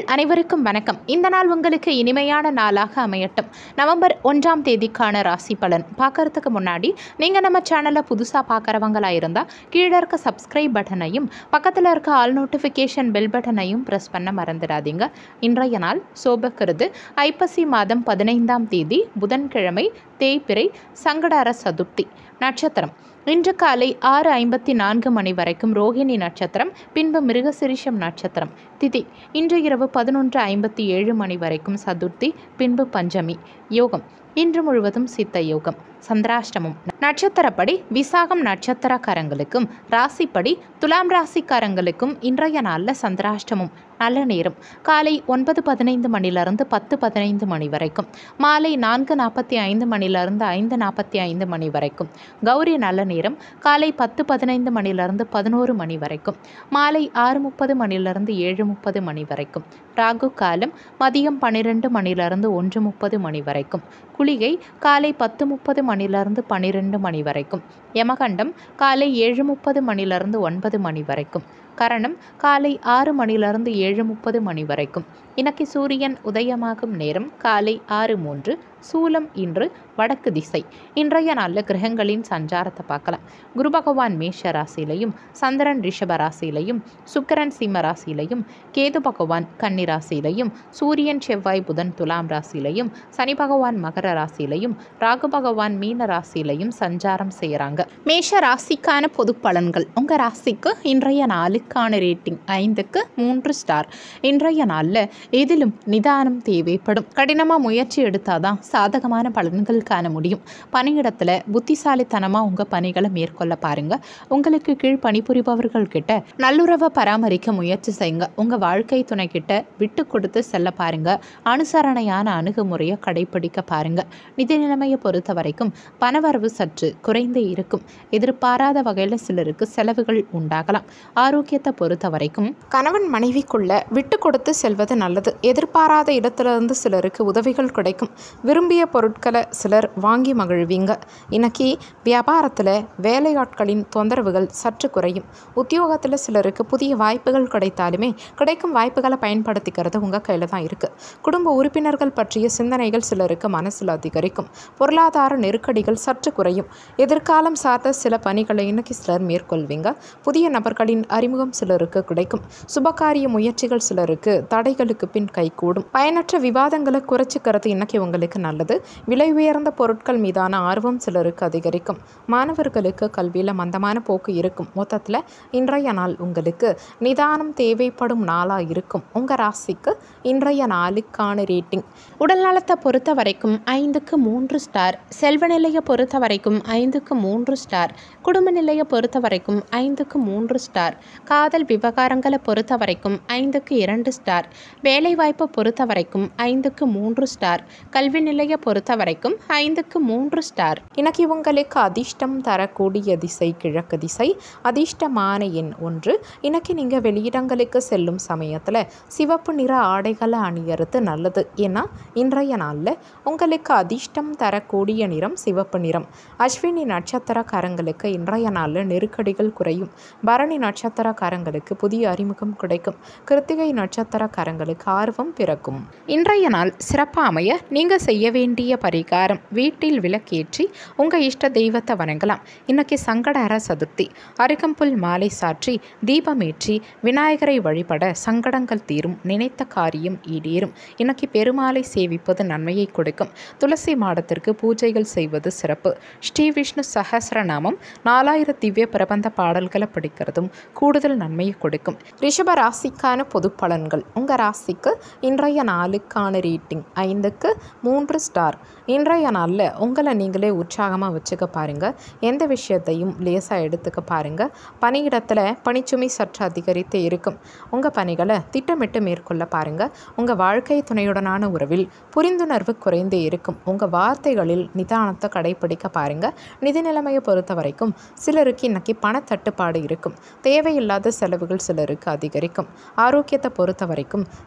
அனைவருக்கும் வணக்கம் இந்த நாள் உங்களுக்கு இனிமையான நாளாக அமையட்டும் நவம்பர் ஒன்றாம் தேதிக்கான ராசி பலன் பார்க்கறதுக்கு முன்னாடி நீங்கள் நம்ம சேனலை புதுசாக பார்க்குறவங்களா இருந்தால் கீழே இருக்க சப்ஸ்கிரைப் பட்டனையும் பக்கத்தில் இருக்க ஆல் நோட்டிஃபிகேஷன் பெல் பட்டனையும் ப்ரெஸ் பண்ண மறந்துடாதீங்க இன்றைய நாள் சோபக்கிருது ஐப்பசி மாதம் பதினைந்தாம் தேதி புதன்கிழமை தேய்பிறை சங்கடார சதுர்த்தி நட்சத்திரம் இன்று காலை ஆறு ஐம்பத்தி நான்கு மணி வரைக்கும் ரோஹிணி நட்சத்திரம் பின்பு மிருகசிரிஷம் நட்சத்திரம் திதி இன்று இரவு பதினொன்று ஐம்பத்தி ஏழு மணி வரைக்கும் சதுர்த்தி பின்பு பஞ்சமி யோகம் இன்று முழுவதும் சித்த யோகம் சந்திராஷ்டமம் நட்சத்திரப்படி விசாகம் நட்சத்திரக்காரங்களுக்கும் ராசிப்படி துலாம் ராசிக்காரங்களுக்கும் இன்றைய நாளில் சந்திராஷ்டமம் நல்ல நேரம் காலை ஒன்பது பதினைந்து மணிலிருந்து பத்து பதினைந்து மணி வரைக்கும் மாலை நான்கு நாற்பத்தி ஐந்து மணிலிருந்து ஐந்து நாற்பத்தி ஐந்து மணி வரைக்கும் கௌரி நல்ல நேரம் காலை பத்து பதினைந்து மணிலிருந்து பதினோரு மணி வரைக்கும் மாலை ஆறு முப்பது மணிலிருந்து ஏழு முப்பது மணி வரைக்கும் ராகு காலம் மதியம் பன்னிரெண்டு மணிலிருந்து ஒன்று முப்பது மணி வரைக்கும் குளிகை காலை பத்து முப்பது மணிலிருந்து பன்னிரெண்டு மணி வரைக்கும் யமகண்டம் காலை ஏழு முப்பது மணிலிருந்து ஒன்பது மணி வரைக்கும் கரணம் காலை ஆறு மணிலிருந்து ஏழு முப்பது மணி வரைக்கும் இன்னைக்கு சூரியன் உதயமாகும் நேரம் காலை ஆறு மூன்று சூலம் இன்று வடக்கு திசை இன்றைய நாளில் கிரகங்களின் சஞ்சாரத்தை பார்க்கலாம் குரு பகவான் மேஷ ராசியிலையும் சந்திரன் ரிஷப ராசியிலையும் சுக்கிரன் சிம்ம ராசியிலையும் கேது பகவான் கன்னி ராசியிலையும் சூரியன் செவ்வாய் புதன் துலாம் ராசியிலையும் சனி பகவான் மகர ராசியிலையும் ராகு பகவான் மீன ராசியிலையும் சஞ்சாரம் செய்கிறாங்க மேஷ ராசிக்கான பொது பலன்கள் உங்கள் ராசிக்கு இன்றைய நாளுக்கான ரேட்டிங் ஐந்துக்கு மூன்று ஸ்டார் இன்றைய நாளில் எதிலும் நிதானம் தேவைப்படும் கடினமாக முயற்சி எடுத்தாதான் சாதகமான பலன்கள் காண முடியும் பணியிடத்தில் புத்திசாலித்தனமாக உங்கள் பணிகளை மேற்கொள்ள பாருங்க உங்களுக்கு கீழ் பணிபுரிபவர்கள் கிட்ட நல்லுறவை பராமரிக்க முயற்சி செய்யுங்க உங்கள் வாழ்க்கை துணை கிட்ட விட்டு கொடுத்து செல்ல பாருங்க அனுசரணையான அணுகுமுறையை கடைபிடிக்க பாருங்க நிதி நிலைமையை பொறுத்த வரைக்கும் பணவரவு சற்று குறைந்தே இருக்கும் எதிர்பாராத வகையில் சிலருக்கு செலவுகள் உண்டாகலாம் ஆரோக்கியத்தை பொறுத்த வரைக்கும் கணவன் மனைவிக்குள்ள விட்டு கொடுத்து செல்வது நல்லது எதிர்பாராத இடத்திலிருந்து சிலருக்கு உதவிகள் கிடைக்கும் விரும்பிய பொருட்களை சிலர் வாங்கி மகிழ்வீங்க இன்னைக்கு வியாபாரத்தில் வேலையாட்களின் தொந்தரவுகள் சற்று குறையும் உத்தியோகத்தில் சிலருக்கு புதிய வாய்ப்புகள் கிடைத்தாலுமே கிடைக்கும் வாய்ப்புகளை பயன்படுத்திக்கிறது உங்கள் கையில் தான் இருக்குது குடும்ப உறுப்பினர்கள் பற்றிய சிந்தனைகள் சிலருக்கு மனசில் அதிகரிக்கும் பொருளாதார நெருக்கடிகள் சற்று குறையும் எதிர்காலம் சார்ந்த சில பணிகளை இன்னைக்கு சிலர் மேற்கொள்வீங்க புதிய நபர்களின் அறிமுகம் சிலருக்கு கிடைக்கும் சுபகாரிய முயற்சிகள் சிலருக்கு தடைகளுக்கு பின் கைகூடும் பயனற்ற விவாதங்களை குறைச்சிக்கிறது இன்னைக்கு உங்களுக்கு நல்லது விலை உயர்ந்த பொருட்கள் மீதான ஆர்வம் சிலருக்கு அதிகரிக்கும் மாணவர்களுக்கு கல்வியில் மந்தமான போக்கு இருக்கும் மொத்தத்தில் இன்றைய நாள் உங்களுக்கு நிதானம் தேவைப்படும் நாளாக இருக்கும் உங்கள் ராசிக்கு இன்றைய நாளுக்கான ரேட்டிங் உடல் நலத்தை பொறுத்த வரைக்கும் ஐந்துக்கு மூன்று ஸ்டார் செல்வ நிலையை பொறுத்த வரைக்கும் ஐந்துக்கு மூன்று ஸ்டார் குடும்ப நிலையை பொறுத்த வரைக்கும் ஐந்துக்கு மூன்று ஸ்டார் காதல் விவகாரங்களை பொறுத்த வரைக்கும் ஐந்துக்கு இரண்டு ஸ்டார் வேலைவாய்ப்பை பொறுத்த வரைக்கும் ஐந்துக்கு மூன்று ஸ்டார் கல்வி நிலையை பொறுத்த வரைக்கும் ஐந்துக்கு மூன்று ஸ்டார் இன்னைக்கு உங்களுக்கு அதிர்ஷ்டம் தரக்கூடிய திசை கிழக்கு திசை அதிர்ஷ்டமான எண் ஒன்று இன்னைக்கு நீங்கள் வெளியிடங்களுக்கு செல்லும் சமயத்தில் சிவப்பு நிற ஆடைகளை அணியறது நல்லது ஏன்னா இன்றைய நாளில் உங்களுக்கு அதிர்ஷ்டம் தரக்கூடிய நிறம் சிவப்பு நிறம் அஸ்வினி நட்சத்திரக்காரங்களுக்கு இன்றைய நாளில் நெருக்கடிகள் குறையும் பரணி நட்சத்திரக்காரங்களுக்கு புதிய அறிமுகம் கிடைக்கும் கிருத்திகை நட்சத்திரக்காரங்களுக்கு ஆர்வம் பிறக்கும் இன்றைய நாள் சிறப்பாக அமைய நீங்கள் செய்ய வேண்டிய பரிகாரம் வீட்டில் விளக்கேற்றி உங்கள் இஷ்ட தெய்வத்தை வணங்கலாம் இன்னைக்கு சங்கடஹர சதுர்த்தி அருகம்புல் மாலை சாற்றி தீபமேற்றி விநாயகரை வழிபட சங்கடங்கள் தீரும் நினைத்த காரியம் ஈடேறும் இன்னைக்கு பெருமாளை சேவிப்பது நன்மையை கொடுக்கும் துளசி மாடத்திற்கு பூஜைகள் செய்வது சிறப்பு ஸ்ரீ விஷ்ணு சஹஸ்ரநாமம் நாலாயிரம் திவ்ய பிரபந்த பாடல்களை படிக்கிறதும் கூடுதல் நன்மையை கொடுக்கும் ரிஷப ராசிக்கான பொது பலன்கள் உங்கள் ராசிக்கு இன்றைய நாளுக்கான ரேட்டிங் ஐந்துக்கு மூன்று ஸ்டார் இன்றைய நாளில் உங்களை நீங்களே உற்சாகமாக வச்சுக்க பாருங்கள் எந்த விஷயத்தையும் லேசாக எடுத்துக்க பாருங்கள் பணியிடத்தில் பணிச்சுமை சற்று அதிகரித்து இருக்கும் உங்கள் பணிகளை திட்டமிட்டு மேற்கொள்ள பாருங்கள் உங்கள் வாழ்க்கை துணையுடனான உறவில் புரிந்துணர்வு குறைந்தே இருக்கும் உங்கள் வார்த்தைகளில் நிதானத்தை கடைபிடிக்க பாருங்கள் நிதி நிலைமையை பொறுத்த வரைக்கும் சிலருக்கு இன்னைக்கு பணத்தட்டுப்பாடு இருக்கும் தேவையில்லாத செலவுகள் சிலருக்கு அதிகரிக்கும் ஆரோக்கியத்தை பொறுத்த வரைக்கும்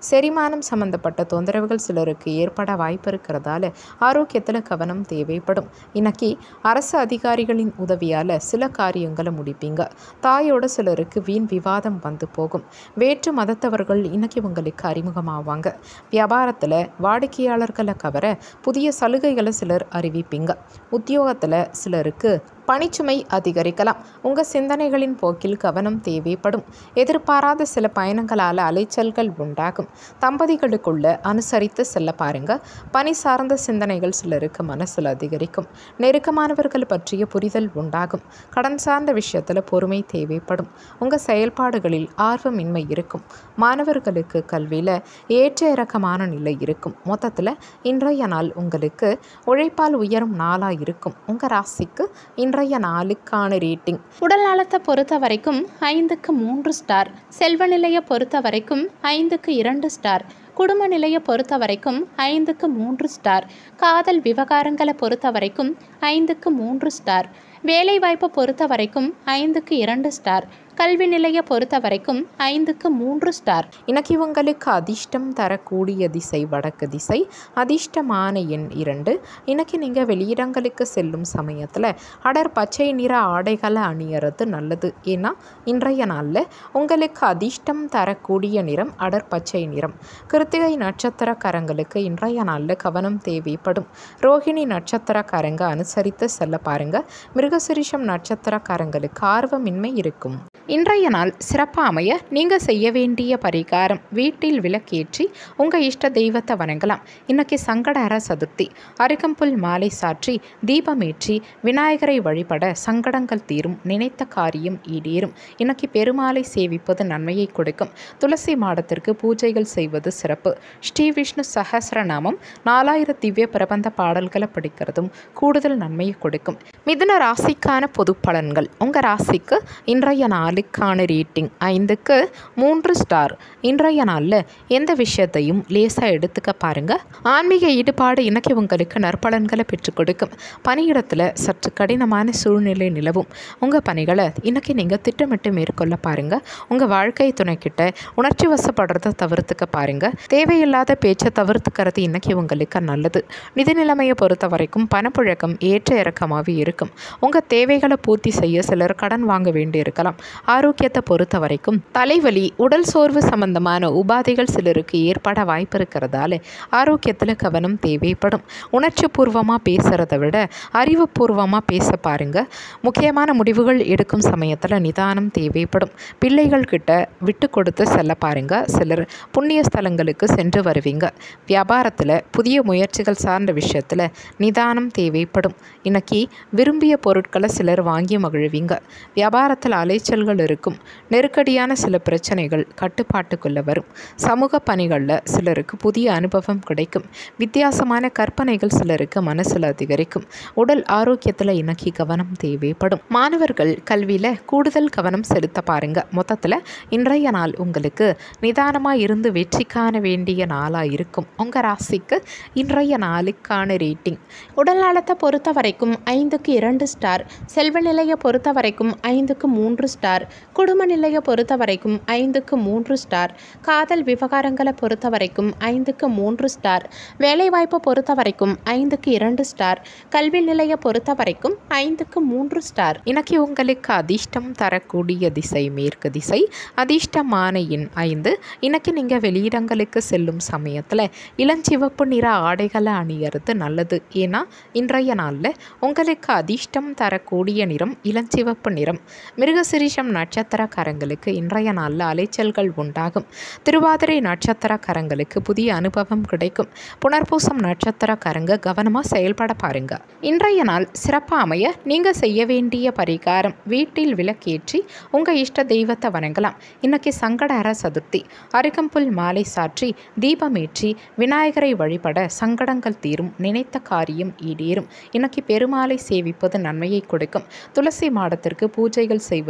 செரிமானம் சம்பந்தப்பட்ட தொந்தரவுகள் சிலருக்கு ஏற்பட வாய்ப்பு இருக்கிறதால ஆரோக்கியத்தில் கவனம் தேவைப்படும் இன்னைக்கு அரசு அதிகாரிகளின் உதவியால் சில காரியங்களை முடிப்பீங்க தாயோட சிலருக்கு வீண் விவாதம் வந்து போகும் வேற்று மதத்தவர்கள் இன்னைக்கு உங்களுக்கு அறிமுகமாவாங்க வியாபாரத்தில் வாடிக்கையாளர்களை கவர புதிய சலுகைகளை சிலர் அறிவிப்பீங்க உத்தியோகத்தில் சிலருக்கு பணிச்சுமை அதிகரிக்கலாம் உங்கள் சிந்தனைகளின் போக்கில் கவனம் தேவைப்படும் எதிர்பாராத சில பயணங்களால் அலைச்சல்கள் உண்டாகும் தம்பதிகளுக்குள்ள அனுசரித்து செல்ல பாருங்க பணி சார்ந்த சிந்தனைகள் சிலருக்கு மனசில் அதிகரிக்கும் நெருக்கமானவர்கள் பற்றிய புரிதல் உண்டாகும் கடன் சார்ந்த விஷயத்தில் பொறுமை தேவைப்படும் உங்கள் செயல்பாடுகளில் ஆர்வமின்மை இருக்கும் மாணவர்களுக்கு கல்வியில் ஏற்ற இறக்கமான நிலை இருக்கும் மொத்தத்தில் இன்றைய நாள் உங்களுக்கு உழைப்பால் உயரும் நாளாக இருக்கும் உங்கள் ராசிக்கு இன்றைய நாளுக்கான ரேட்டிங் உடல் நலத்தை பொறுத்த வரைக்கும் ஐந்துக்கு மூன்று ஸ்டார் செல்வ நிலையை பொறுத்த வரைக்கும் ஐந்துக்கு இரண்டு ஸ்டார் குடும்ப நிலையை பொறுத்த வரைக்கும் ஐந்துக்கு மூன்று ஸ்டார் காதல் விவகாரங்களை பொறுத்த வரைக்கும் ஐந்துக்கு மூன்று ஸ்டார் வேலைவாய்ப்பை பொறுத்த வரைக்கும் ஐந்துக்கு இரண்டு ஸ்டார் கல்வி நிலையை பொறுத்த வரைக்கும் ஐந்துக்கு மூன்று ஸ்டார் இன்னைக்கு உங்களுக்கு அதிர்ஷ்டம் தரக்கூடிய திசை வடக்கு திசை அதிர்ஷ்டமான எண் இரண்டு இன்னைக்கு நீங்கள் வெளியிடங்களுக்கு செல்லும் சமயத்தில் அடர் பச்சை நிற ஆடைகளை அணியறது நல்லது ஏன்னா இன்றைய நாளில் உங்களுக்கு அதிர்ஷ்டம் தரக்கூடிய நிறம் அடர் பச்சை நிறம் கிருத்திகை நட்சத்திரக்காரங்களுக்கு இன்றைய நாளில் கவனம் தேவைப்படும் ரோஹிணி நட்சத்திரக்காரங்க அனுசரித்து செல்ல பாருங்க மிருகசிரிஷம் நட்சத்திரக்காரங்களுக்கு ஆர்வமின்மை இருக்கும் இன்றைய நாள் சிறப்பாக அமைய நீங்கள் செய்ய வேண்டிய பரிகாரம் வீட்டில் விளக்கேற்றி உங்கள் இஷ்ட தெய்வத்தை வணங்கலாம் இன்னைக்கு சங்கடஹர சதுர்த்தி அருகம்புல் மாலை சாற்றி தீபமேற்றி விநாயகரை வழிபட சங்கடங்கள் தீரும் நினைத்த காரியம் ஈடேறும் இன்னைக்கு பெருமாளை சேவிப்பது நன்மையை கொடுக்கும் துளசி மாடத்திற்கு பூஜைகள் செய்வது சிறப்பு ஸ்ரீ விஷ்ணு சஹஸ்ரநாமம் நாலாயிரம் திவ்ய பிரபந்த பாடல்களை படிக்கிறதும் கூடுதல் நன்மையை கொடுக்கும் மிதுன ராசிக்கான பொது பலன்கள் உங்கள் ராசிக்கு இன்றைய நாளுக்கான ரேட்டிங் ஐந்துக்கு மூன்று ஸ்டார் இன்றைய நாளில் எந்த விஷயத்தையும் லேசாக எடுத்துக்க பாருங்க ஆன்மீக ஈடுபாடு இன்னைக்கு உங்களுக்கு நற்பலன்களை பெற்றுக் கொடுக்கும் பணியிடத்தில் சற்று கடினமான சூழ்நிலை நிலவும் உங்கள் பணிகளை இன்னைக்கு நீங்கள் திட்டமிட்டு மேற்கொள்ள பாருங்க உங்கள் வாழ்க்கை துணைக்கிட்ட உணர்ச்சி வசப்படுறத தவிர்த்துக்க பாருங்க தேவையில்லாத பேச்சை தவிர்த்துக்கிறது இன்னைக்கு உங்களுக்கு நல்லது நிதி நிலைமையை பொறுத்த வரைக்கும் பணப்புழக்கம் ஏற்ற இறக்கமாகவே இருக்கும் உங்கள் தேவைகளை பூர்த்தி செய்ய சிலர் கடன் வாங்க வேண்டியிருக்கலாம் ஆரோக்கியத்தை பொறுத்த வரைக்கும் தலைவலி உடல் சோர்வு சம்பந்தமான உபாதைகள் சிலருக்கு ஏற்பட வாய்ப்பு இருக்கிறதால ஆரோக்கியத்தில் கவனம் தேவைப்படும் உணர்ச்சி பூர்வமாக பேசுகிறத விட அறிவுபூர்வமாக பேச பாருங்க முக்கியமான முடிவுகள் எடுக்கும் சமயத்தில் நிதானம் தேவைப்படும் பிள்ளைகள் கிட்ட விட்டு கொடுத்து செல்ல பாருங்க சிலர் புண்ணிய ஸ்தலங்களுக்கு சென்று வருவீங்க வியாபாரத்தில் புதிய முயற்சிகள் சார்ந்த விஷயத்தில் நிதானம் தேவைப்படும் இன்னைக்கு விரும்பிய பொருட்களை சிலர் வாங்கி மகிழ்வீங்க வியாபாரத்தில் அலைச்சல்கள் இருக்கும் நெருக்கடியான சில பிரச்சனைகள் கட்டுப்பாட்டுக்குள்ள வரும் சமூக பணிகளில் சிலருக்கு புதிய அனுபவம் கிடைக்கும் வித்தியாசமான கற்பனைகள் சிலருக்கு மனசில் அதிகரிக்கும் உடல் ஆரோக்கியத்தில் இன்னைக்கு கவனம் தேவைப்படும் மாணவர்கள் கல்வியில் கூடுதல் கவனம் செலுத்த பாருங்க மொத்தத்தில் இன்றைய நாள் உங்களுக்கு நிதானமாக இருந்து வெற்றி காண வேண்டிய நாளாக இருக்கும் உங்கள் ராசிக்கு இன்றைய நாளுக்கான ரேட்டிங் உடல் நலத்தை பொறுத்த வரைக்கும் ஐந்துக்கு இரண்டு ஸ்டார் செல்வ நிலையை பொறுத்த வரைக்கும் ஐந்துக்கு மூன்று ஸ்டார் குடும்ப நிலையை பொறுத்த வரைக்கும் ஐந்துக்கு மூன்று ஸ்டார் காதல் விவகாரங்களை பொறுத்த வரைக்கும் ஐந்துக்கு மூன்று ஸ்டார் வேலைவாய்ப்பை பொறுத்த வரைக்கும் ஐந்துக்கு இரண்டு ஸ்டார் கல்வி நிலையை பொறுத்த வரைக்கும் ஐந்துக்கு மூன்று ஸ்டார் இன்னைக்கு உங்களுக்கு அதிர்ஷ்டம் தரக்கூடிய திசை மேற்கு திசை அதிர்ஷ்டமான எண் ஐந்து இன்னைக்கு நீங்கள் வெளியிடங்களுக்கு செல்லும் சமயத்தில் இளஞ்சிவப்பு நிற ஆடைகளை அணியறது நல்லது ஏன்னா இன்றைய நாளில் உங்களுக்கு அதிர்ஷ்டம் தரக்கூடிய நிறம் இளஞ்சிவப்பு நிறம் மிருகசிரீஷம் நட்சத்திரக்காரங்களுக்கு இன்றைய நாளில் அலைச்சல்கள் உண்டாகும் திருவாதிரை நட்சத்திரக்காரங்களுக்கு புதிய அனுபவம் கிடைக்கும் புனர்பூசம் நட்சத்திரக்காரங்க கவனமாக செயல்பட பாருங்க இன்றைய நாள் சிறப்பாக அமைய நீங்கள் செய்ய வேண்டிய பரிகாரம் வீட்டில் விளக்கேற்றி உங்கள் இஷ்ட தெய்வத்தை வணங்கலாம் இன்னைக்கு சங்கடஹர சதுர்த்தி அருகம்புல் மாலை சாற்றி தீபமேற்றி விநாயகரை வழிபட சங்கடங்கள் தீரும் நினைத்த காரியம் ஈடேறும் இன்னைக்கு பெருமாளை சேவிப்பது நன்மையை கொடுக்கும் துளசி மாடத்திற்கு பூஜைகள் செய்வது சிறப்பு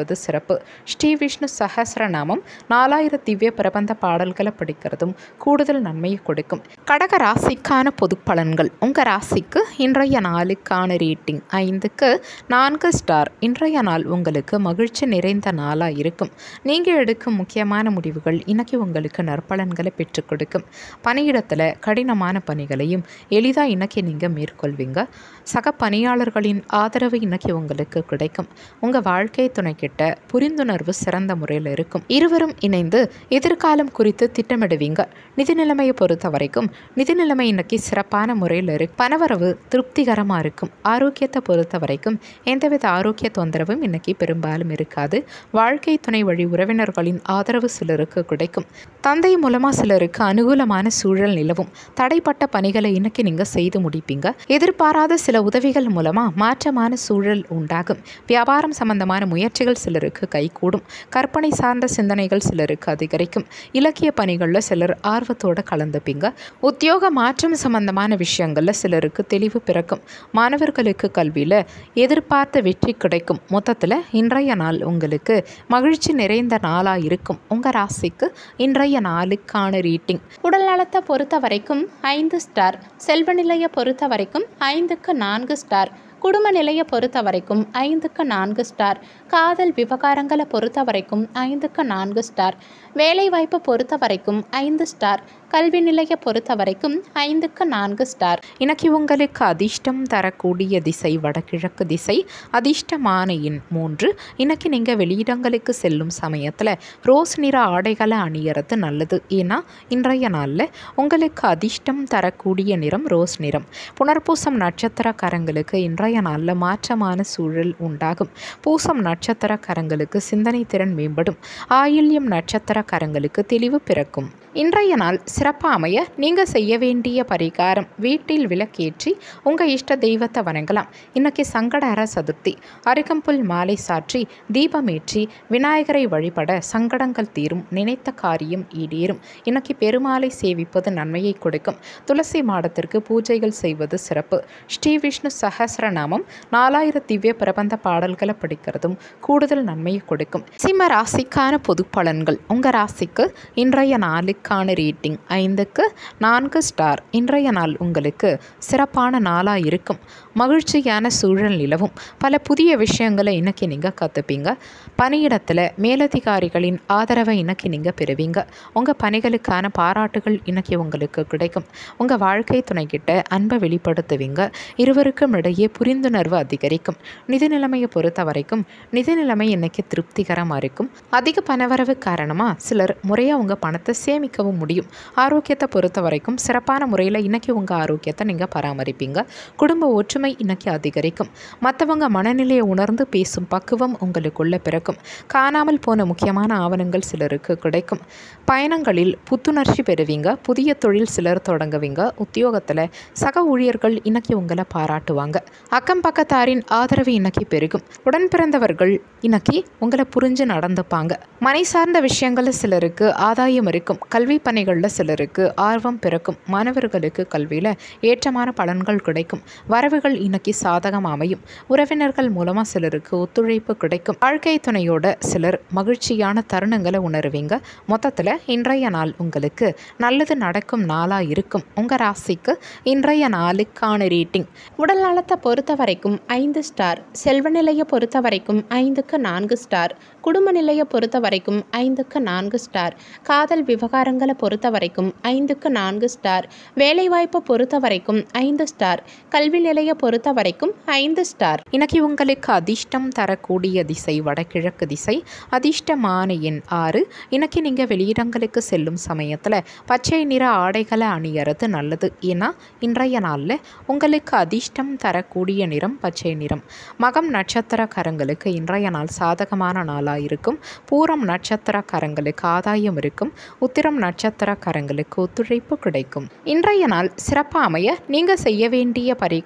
சிறப்பு ஸ்ரீ விஷ்ணு சஹஸ்ரநாமம் நாலாயிரம் திவ்ய பிரபந்த பாடல்களை படிக்கிறதும் கூடுதல் நன்மையை கொடுக்கும் கடக ராசிக்கான பொது பலன்கள் உங்கள் ராசிக்கு இன்றைய நாளுக்கான ரேட்டிங் ஐந்துக்கு நான்கு ஸ்டார் இன்றைய நாள் உங்களுக்கு மகிழ்ச்சி நிறைந்த நாளாக இருக்கும் நீங்கள் எடுக்கும் முக்கியமான முடிவுகள் இன்னைக்கு உங்களுக்கு நற்பலன்களை பெற்றுக் கொடுக்கும் பணியிடத்தில் கடினமான பணிகளையும் எளிதாக இன்னைக்கு நீங்கள் மேற்கொள்வீங்க சக பணியாளர்களின் ஆதரவு இன்னைக்கு உங்களுக்கு கிடைக்கும் உங்கள் வாழ்க்கை துணைக்கிட்ட புரிந்துணர்வு சிறந்த முறையில் இருக்கும் இருவரும் இணைந்து எதிர்காலம் குறித்து திட்டமிடுவீங்க நிதி நிலைமையை பொறுத்த வரைக்கும் நிதி நிலைமை இன்னைக்கு சிறப்பான முறையில் இருக்கு பணவரவு திருப்திகரமாக இருக்கும் ஆரோக்கியத்தை பொறுத்த வரைக்கும் எந்தவித ஆரோக்கிய தொந்தரவும் இன்னைக்கு பெரும்பாலும் இருக்காது வாழ்க்கை துணை வழி உறவினர்களின் ஆதரவு சிலருக்கு கிடைக்கும் தந்தை மூலமாக சிலருக்கு அனுகூலமான சூழல் நிலவும் தடைப்பட்ட பணிகளை இன்னைக்கு நீங்கள் செய்து முடிப்பீங்க எதிர்பாராத சில உதவிகள் மூலமாக மாற்றமான சூழல் உண்டாகும் வியாபாரம் சம்பந்தமான முயற்சிகள் சிலருக்கு கைகூடும் கற்பனை சார்ந்த சிந்தனைகள் சிலருக்கு அதிகரிக்கும் இலக்கிய பணிகளில் சிலர் ஆர்வத்தோடு கலந்துப்பீங்க உத்தியோக மாற்றம் சம்பந்தமான விஷயங்களில் சிலருக்கு தெளிவு பிறக்கும் மாணவர்களுக்கு கல்வியில் எதிர்பார்த்த வெற்றி கிடைக்கும் மொத்தத்தில் இன்றைய நாள் உங்களுக்கு மகிழ்ச்சி நிறைந்த நாளாக இருக்கும் உங்கள் ராசிக்கு இன்றைய நாளுக்கான ரீட்டிங் உடல் நலத்தை பொறுத்த வரைக்கும் ஐந்து ஸ்டார் செல்வ நிலையை பொறுத்த வரைக்கும் ஐந்துக்கு நான்கு ஸ்டார் குடும்ப நிலையை பொறுத்த வரைக்கும் ஐந்துக்கு நான்கு ஸ்டார் காதல் விவகாரங்களை பொறுத்த வரைக்கும் ஐந்துக்கு நான்கு ஸ்டார் வேலைவாய்ப்பை பொறுத்த வரைக்கும் ஐந்து ஸ்டார் கல்வி நிலையை பொறுத்த வரைக்கும் ஐந்துக்கு நான்கு ஸ்டார் இன்னைக்கு உங்களுக்கு அதிர்ஷ்டம் தரக்கூடிய திசை வடகிழக்கு திசை அதிர்ஷ்டமான எண் மூன்று இன்னைக்கு நீங்கள் வெளியிடங்களுக்கு செல்லும் சமயத்தில் ரோஸ் நிற ஆடைகளை அணியறது நல்லது ஏன்னா இன்றைய நாளில் உங்களுக்கு அதிர்ஷ்டம் தரக்கூடிய நிறம் ரோஸ் நிறம் புனர்பூசம் நட்சத்திரக்காரங்களுக்கு இன்றைய நாளில் மாற்றமான சூழல் உண்டாகும் பூசம் நட்சத்திரக்காரங்களுக்கு சிந்தனை திறன் மேம்படும் ஆயில்யம் நட்சத்திரக்காரங்களுக்கு தெளிவு பிறக்கும் இன்றைய நாள் சிறப்பாக அமைய நீங்கள் செய்ய வேண்டிய பரிகாரம் வீட்டில் விளக்கேற்றி உங்கள் இஷ்ட தெய்வத்தை வணங்கலாம் இன்னைக்கு சங்கடஹர சதுர்த்தி அருகம்புல் மாலை சாற்றி தீபமேற்றி விநாயகரை வழிபட சங்கடங்கள் தீரும் நினைத்த காரியம் ஈடேறும் இன்னைக்கு பெருமாளை சேவிப்பது நன்மையை கொடுக்கும் துளசி மாடத்திற்கு பூஜைகள் செய்வது சிறப்பு ஸ்ரீ விஷ்ணு சஹஸ்ரநாமம் நாலாயிரம் திவ்ய பிரபந்த பாடல்களை படிக்கிறதும் கூடுதல் நன்மையை கொடுக்கும் சிம்ம ராசிக்கான பொது பலன்கள் உங்கள் ராசிக்கு இன்றைய நாளுக்கான ரேட்டிங் ஐந்துக்கு நான்கு ஸ்டார் இன்றைய நாள் உங்களுக்கு சிறப்பான நாளாக இருக்கும் மகிழ்ச்சியான சூழல் நிலவும் பல புதிய விஷயங்களை இன்னைக்கு நீங்கள் கற்றுப்பீங்க பணியிடத்தில் மேலதிகாரிகளின் ஆதரவை இன்னைக்கு நீங்கள் பெறுவீங்க உங்கள் பணிகளுக்கான பாராட்டுகள் இன்னைக்கு உங்களுக்கு கிடைக்கும் உங்கள் வாழ்க்கை துணைக்கிட்ட அன்பை வெளிப்படுத்துவீங்க இருவருக்கும் இடையே புரிந்துணர்வு அதிகரிக்கும் நிதி நிலைமையை பொறுத்த வரைக்கும் நிதி நிலைமை இன்னைக்கு திருப்திகரமாக இருக்கும் அதிக பணவரவு காரணமாக சிலர் முறையாக உங்கள் பணத்தை சேமிக்கவும் முடியும் ஆரோக்கியத்தை பொறுத்த வரைக்கும் சிறப்பான முறையில் இன்னைக்கு உங்கள் ஆரோக்கியத்தை நீங்கள் பராமரிப்பீங்க குடும்ப ஒற்றுமை இன்னைக்கு அதிகரிக்கும் மற்றவங்க மனநிலையை உணர்ந்து பேசும் பக்குவம் உங்களுக்குள்ள பிறக்கும் காணாமல் போன முக்கியமான ஆவணங்கள் சிலருக்கு கிடைக்கும் பயணங்களில் புத்துணர்ச்சி பெறுவீங்க புதிய தொழில் சிலர் தொடங்குவீங்க உத்தியோகத்தில் சக ஊழியர்கள் இன்னைக்கு உங்களை பாராட்டுவாங்க அக்கம் பக்கத்தாரின் ஆதரவு இன்னைக்கு பெருகும் உடன் பிறந்தவர்கள் இன்னைக்கு உங்களை புரிஞ்சு நடந்துப்பாங்க மனை சார்ந்த விஷயங்களில் சிலருக்கு ஆதாயம் இருக்கும் கல்வி பணிகளில் சிலருக்கு ஆர்வம் பிறக்கும் மாணவர்களுக்கு கல்வியில் ஏற்றமான பலன்கள் கிடைக்கும் வரவுகள் இன்னைக்கு சாதகம் அமையும் உறவினர்கள் மூலமாக சிலருக்கு ஒத்துழைப்பு கிடைக்கும் வாழ்க்கை துணையோட சிலர் மகிழ்ச்சியான தருணங்களை உணருவீங்க மொத்தத்தில் இன்றைய நாள் உங்களுக்கு நல்லது நடக்கும் நாளாக இருக்கும் உங்கள் ராசிக்கு இன்றைய நாளுக்கான ரேட்டிங் உடல் நலத்தை பொறுத்த வரைக்கும் ஐந்து ஸ்டார் செல்வ நிலையை பொறுத்த வரைக்கும் ஐந்துக்கு நான்கு ஸ்டார் குடும்ப நிலையை பொறுத்த வரைக்கும் ஐந்துக்கு நான்கு ஸ்டார் காதல் விவகாரங்களை பொறுத்த வரைக்கும் ஐந்துக்கு நான்கு ஸ்டார் வேலைவாய்ப்பை பொறுத்த வரைக்கும் ஐந்து ஸ்டார் கல்வி நிலையை பொறுத்த வரைக்கும் ஐந்து ஸ்டார் இன்னைக்கு உங்களுக்கு அதிர்ஷ்டம் தரக்கூடிய திசை வடகிழக்கு திசை அதிர்ஷ்டமான எண் ஆறு இன்னைக்கு நீங்கள் வெளியிடங்களுக்கு செல்லும் சமயத்தில் பச்சை நிற ஆடைகளை அணியறது நல்லது ஏன்னா இன்றைய நாளில் உங்களுக்கு அதிர்ஷ்டம் தரக்கூடிய நிறம் பச்சை நிறம் மகம் நட்சத்திரக்காரங்களுக்கு இன்றைய நாள் சாதகமான நாளாக இருக்கும் பூரம் நட்சத்திரக்காரங்களுக்கு ஆதாயம் இருக்கும் உத்திரம் நட்சத்திரக்காரங்களுக்கு ஒத்துழைப்பு கிடைக்கும் இன்றைய நாள் சிறப்பாக அமைய நீங்கள் செய்ய வேண்டிய பரிகாரம்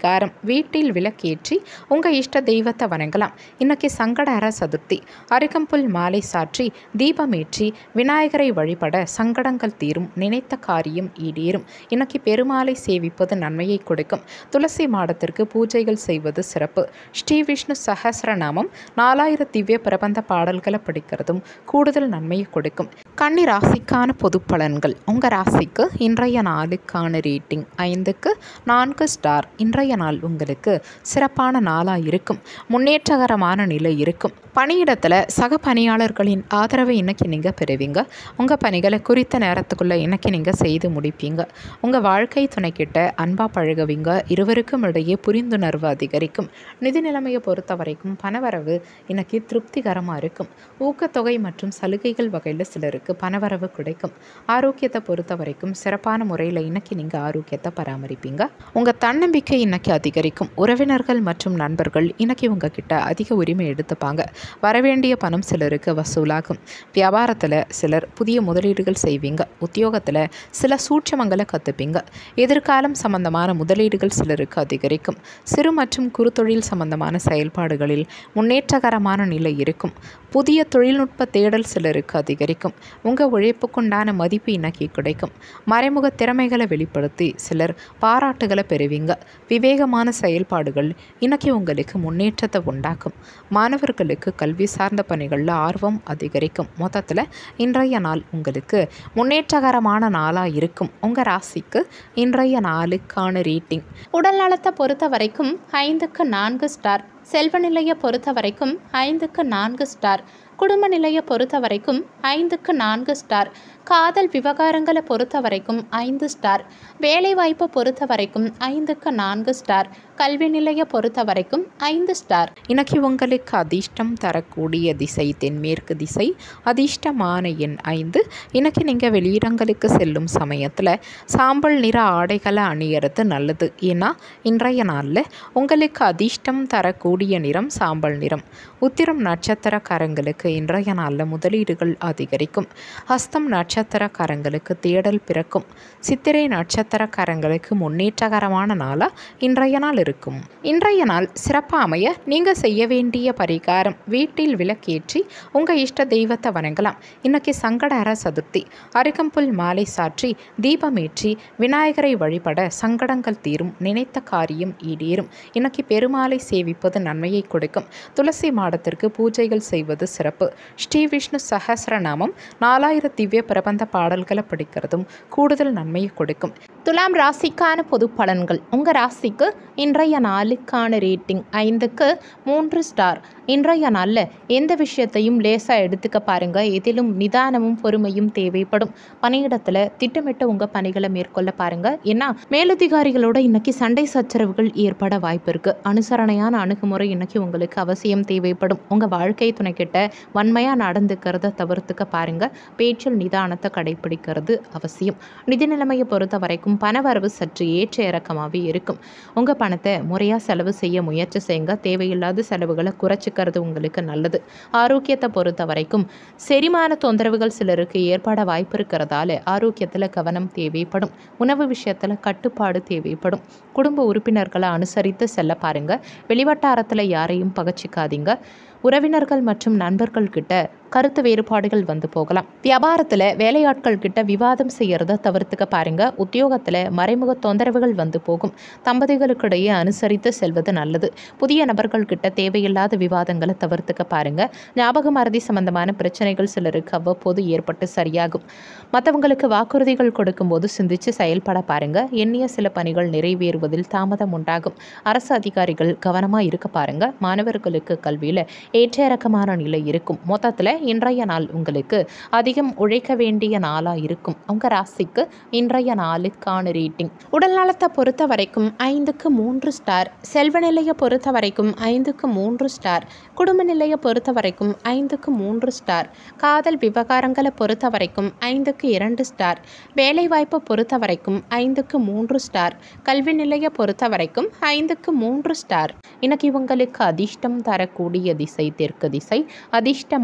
வீட்டில் விளக்கேற்றி உங்கள் இஷ்ட தெய்வத்தை வணங்கலாம் இன்னைக்கு சங்கடஹர சதுர்த்தி அருகம்புல் மாலை சாற்றி தீபமேற்றி விநாயகரை வழிபட சங்கடங்கள் தீரும் நினைத்த காரியம் ஈடேறும் இன்னைக்கு பெருமாளை சேவிப்பது நன்மையை கொடுக்கும் துளசி மாடத்திற்கு பூஜைகள் செய்வது சிறப்பு ஸ்ரீ விஷ்ணு சஹஸ்ரநாமம் நாலாயிரம் திவ்ய பிரபந்த பாடல்களை படிக்கிறதும் கூடுதல் நன்மையை கொடுக்கும் கன்னி ராசிக்கான பொது பலன்கள் உங்கள் ராசிக்கு இன்றைய நாளுக்கான ரேட்டிங் ஐந்துக்கு நான்கு ஸ்டார் இன்றைய நாள் உங்களுக்கு சிறப்பான நாளாக இருக்கும் முன்னேற்றகரமான நிலை இருக்கும் பணியிடத்தில் சக பணியாளர்களின் ஆதரவை இன்னைக்கு நீங்கள் பெறுவீங்க உங்கள் பணிகளை குறித்த நேரத்துக்குள்ளே இன்னைக்கு நீங்கள் செய்து முடிப்பீங்க உங்கள் வாழ்க்கை துணைக்கிட்ட அன்பாக பழகுவீங்க இருவருக்கும் இடையே புரிந்துணர்வு அதிகரிக்கும் நிதி நிலைமையை பொறுத்த வரைக்கும் பணவரவு இன்னைக்கு திருப்திகரமாக இருக்கும் ஊக்கத்தொகை மற்றும் சலுகைகள் வகையில் சிலருக்கு பணவரவு கிடைக்கும் ஆரோக்கியத்தை பொறுத்த வரைக்கும் சிறப்பான முறையில் இன்னைக்கு நீங்கள் ஆரோக்கியத்தை பராமரிப்பீங்க உங்கள் தன்னம்பிக்கை இன்னைக்கு அதிகரிக்கும் உறவினர்கள் மற்றும் நண்பர்கள் இன்னைக்கு உங்ககிட்ட அதிக உரிமை எடுத்துப்பாங்க வரவேண்டிய பணம் சிலருக்கு வசூலாகும் வியாபாரத்தில் சிலர் புதிய முதலீடுகள் செய்வீங்க உத்தியோகத்தில் சில சூட்சமங்களை கற்றுப்பீங்க எதிர்காலம் சம்பந்தமான முதலீடுகள் சிலருக்கு அதிகரிக்கும் சிறு மற்றும் குறுத்தொழில் சம்பந்தமான செயல்பாடுகளில் முன்னேற்றகரமான நிலை இருக்கும் புதிய தொழில்நுட்ப தேடல் சிலருக்கு அதிகரிக்கும் உங்கள் உழைப்புக்குண்டான மதிப்பு இன்னைக்கு கிடைக்கும் மறைமுக திறமைகளை வெளிப்படுத்தி சிலர் பாராட்டுகளை பெறுவீங்க விவேகமான செயல்பாடுகள் இன்னைக்கு உங்களுக்கு முன்னேற்றத்தை உண்டாக்கும் மாணவர்களுக்கு கல்வி சார்ந்த பணிகளில் ஆர்வம் அதிகரிக்கும் மொத்தத்தில் இன்றைய நாள் உங்களுக்கு முன்னேற்றகரமான நாளாக இருக்கும் உங்கள் ராசிக்கு இன்றைய நாளுக்கான ரேட்டிங் உடல் நலத்தை பொறுத்த வரைக்கும் ஐந்துக்கு நான்கு ஸ்டார் செல்வ நிலையை பொறுத்த வரைக்கும் ஐந்துக்கு நான்கு ஸ்டார் குடும்ப நிலையை பொறுத்த வரைக்கும் ஐந்துக்கு நான்கு ஸ்டார் காதல் விவகாரங்களை பொறுத்த வரைக்கும் ஐந்து ஸ்டார் வேலைவாய்ப்பை பொறுத்த வரைக்கும் ஐந்துக்கு நான்கு ஸ்டார் கல்வி நிலையை பொறுத்த வரைக்கும் ஐந்து ஸ்டார் இன்னைக்கு உங்களுக்கு அதிர்ஷ்டம் தரக்கூடிய திசை தென்மேற்கு திசை அதிர்ஷ்டமான எண் ஐந்து இன்னைக்கு நீங்கள் வெளியிடங்களுக்கு செல்லும் சமயத்தில் சாம்பல் நிற ஆடைகளை அணியறது நல்லது ஏன்னா இன்றைய நாளில் உங்களுக்கு அதிர்ஷ்டம் தரக்கூடிய நிறம் சாம்பல் நிறம் உத்திரம் நட்சத்திரக்காரங்களுக்கு இன்றைய நாளில் முதலீடுகள் அதிகரிக்கும் ஹஸ்தம் நட்சத்திரக்காரங்களுக்கு தேடல் பிறக்கும் சித்திரை நட்சத்திரக்காரங்களுக்கு முன்னேற்றகரமான நாளாக இன்றைய நாள் இருக்கும் இன்றைய நாள் சிறப்பாக அமைய நீங்கள் செய்ய வேண்டிய பரிகாரம் வீட்டில் விளக்கேற்றி உங்கள் இஷ்ட தெய்வத்தை வணங்கலாம் இன்னைக்கு சங்கடஹர சதுர்த்தி அருகம்புல் மாலை சாற்றி தீபமேற்றி விநாயகரை வழிபட சங்கடங்கள் தீரும் நினைத்த காரியம் ஈடேறும் இன்னைக்கு பெருமாளை சேவிப்பது நன்மையை கொடுக்கும் துளசி மாடத்திற்கு பூஜைகள் செய்வது சிறப்பு ஸ்ரீ விஷ்ணு சஹஸ்ரநாமம் நாலாயிரம் திவ்ய பிரபந்த பாடல்களை படிக்கிறதும் கூடுதல் நன்மையை கொடுக்கும் துலாம் ராசிக்கான பொது பலன்கள் உங்கள் ராசிக்கு இன்றைய நாளுக்கான ரேட்டிங் ஐந்துக்கு மூன்று ஸ்டார் இன்றைய நாளில் எந்த விஷயத்தையும் லேசாக எடுத்துக்க பாருங்க எதிலும் நிதானமும் பொறுமையும் தேவைப்படும் பணியிடத்தில் திட்டமிட்ட உங்கள் பணிகளை மேற்கொள்ள பாருங்க ஏன்னா மேலதிகாரிகளோட இன்னைக்கு சண்டை சச்சரவுகள் ஏற்பட வாய்ப்பு இருக்குது அனுசரணையான அணுகுமுறை இன்னைக்கு உங்களுக்கு அவசியம் தேவைப்படும் உங்கள் வாழ்க்கை துணைக்கிட்ட வன்மையாக நடந்துக்கிறத தவிர்த்துக்க பாருங்க பேச்சில் நிதானத்தை கடைபிடிக்கிறது அவசியம் நிதி நிலைமையை பொறுத்த வரைக்கும் பணவரவு சற்று ஏற்ற இறக்கமாகவே இருக்கும் உங்கள் பணத்தை முறையாக செலவு செய்ய முயற்சி செய்யுங்க தேவையில்லாத செலவுகளை குறைச்சிக்கிறது உங்களுக்கு நல்லது ஆரோக்கியத்தை பொறுத்த வரைக்கும் செரிமான தொந்தரவுகள் சிலருக்கு ஏற்பட வாய்ப்பு இருக்கிறதால ஆரோக்கியத்தில் கவனம் தேவைப்படும் உணவு விஷயத்தில் கட்டுப்பாடு தேவைப்படும் குடும்ப உறுப்பினர்களை அனுசரித்து செல்ல பாருங்க வெளிவட்டாரத்தில் யாரையும் பகச்சிக்காதீங்க உறவினர்கள் மற்றும் நண்பர்கள் கிட்ட கருத்து வேறுபாடுகள் வந்து போகலாம் வியாபாரத்தில் வேலையாட்கள் கிட்ட விவாதம் செய்யறத தவிர்த்துக்க பாருங்க உத்தியோகத்தில் மறைமுக தொந்தரவுகள் வந்து போகும் தம்பதிகளுக்கிடையே அனுசரித்து செல்வது நல்லது புதிய நபர்கள் கிட்ட தேவையில்லாத விவாதங்களை தவிர்த்துக்க பாருங்க ஞாபக மறதி சம்பந்தமான பிரச்சனைகள் சிலருக்கு அவ்வப்போது ஏற்பட்டு சரியாகும் மற்றவங்களுக்கு வாக்குறுதிகள் கொடுக்கும்போது சிந்திச்சு செயல்பட பாருங்க எண்ணிய சில பணிகள் நிறைவேறுவதில் தாமதம் உண்டாகும் அரசு அதிகாரிகள் கவனமாக இருக்க பாருங்க மாணவர்களுக்கு கல்வியில் ஏற்ற இறக்கமான நிலை இருக்கும் மொத்தத்தில் இன்றைய நாள் உங்களுக்கு அதிகம் உழைக்க வேண்டிய நாளாக இருக்கும் உங்கள் ராசிக்கு இன்றைய நாளுக்கான ரேட்டிங் உடல் நலத்தை பொறுத்த வரைக்கும் ஐந்துக்கு மூன்று ஸ்டார் செல்வ நிலையை பொறுத்த வரைக்கும் ஐந்துக்கு மூன்று ஸ்டார் குடும்ப நிலையை பொறுத்த வரைக்கும் ஐந்துக்கு மூன்று ஸ்டார் காதல் விவகாரங்களை பொறுத்த வரைக்கும் ஐந்துக்கு இரண்டு ஸ்டார் வேலைவாய்ப்பை பொறுத்த வரைக்கும் ஐந்துக்கு மூன்று ஸ்டார் கல்வி நிலையை பொறுத்த வரைக்கும் ஐந்துக்கு மூன்று ஸ்டார் இன்னைக்கு உங்களுக்கு அதிர்ஷ்டம் தரக்கூடிய திசை தெற்கு திசை அதிர்ஷ்டமான எண்